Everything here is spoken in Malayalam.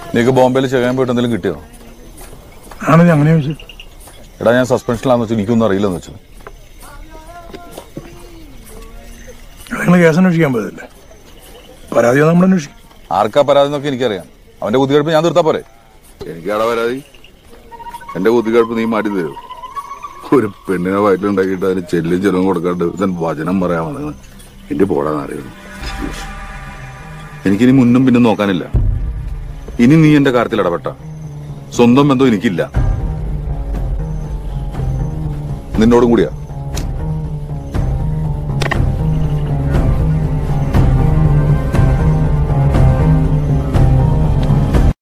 നീക്ക് ബോംബെയിൽ ചെയ്യാൻ പോയിട്ട് എന്തെങ്കിലും കിട്ടിയോ ആണെന്ന് അങ്ങനെ ചോദിച്ചു എടാ ഞാൻ സസ്പെൻഷനിലാന്ന് വെച്ചാൽ എനിക്കൊന്നും അറിയില്ലെന്ന് വെച്ചു നിങ്ങൾ കേസ് അന്വേഷിക്കാൻ പോയതല്ലേ പരാതി നമ്മൾ അന്വേഷിക്കും ആർക്കാ പരാതി എന്നൊക്കെ എനിക്കറിയാം അവന്റെ കുത്തികഴുപ്പ് ഞാൻ തീർത്താ പോരെ എനിക്കാടാ പരാതി എന്റെ കുത്തിക്കഴപ്പ് നീ മാറ്റി തരൂ ഒരു പെണ്ണിനെ വയറ്റിലുണ്ടാക്കിയിട്ട് അതിന് ചെല്ലും ചെലവും കൊടുക്കാണ്ട് ഇതൻ വചനം പറയാൻ വന്നത് എന്റെ പോടാന്ന് അറിയുന്നു എനിക്കിനി മുന്നും പിന്നും നോക്കാനില്ല ഇനി നീ എന്റെ കാര്യത്തിൽ ഇടപെട്ട സ്വന്തം ബന്ധം എനിക്കില്ല നിന്നോടും കൂടിയാ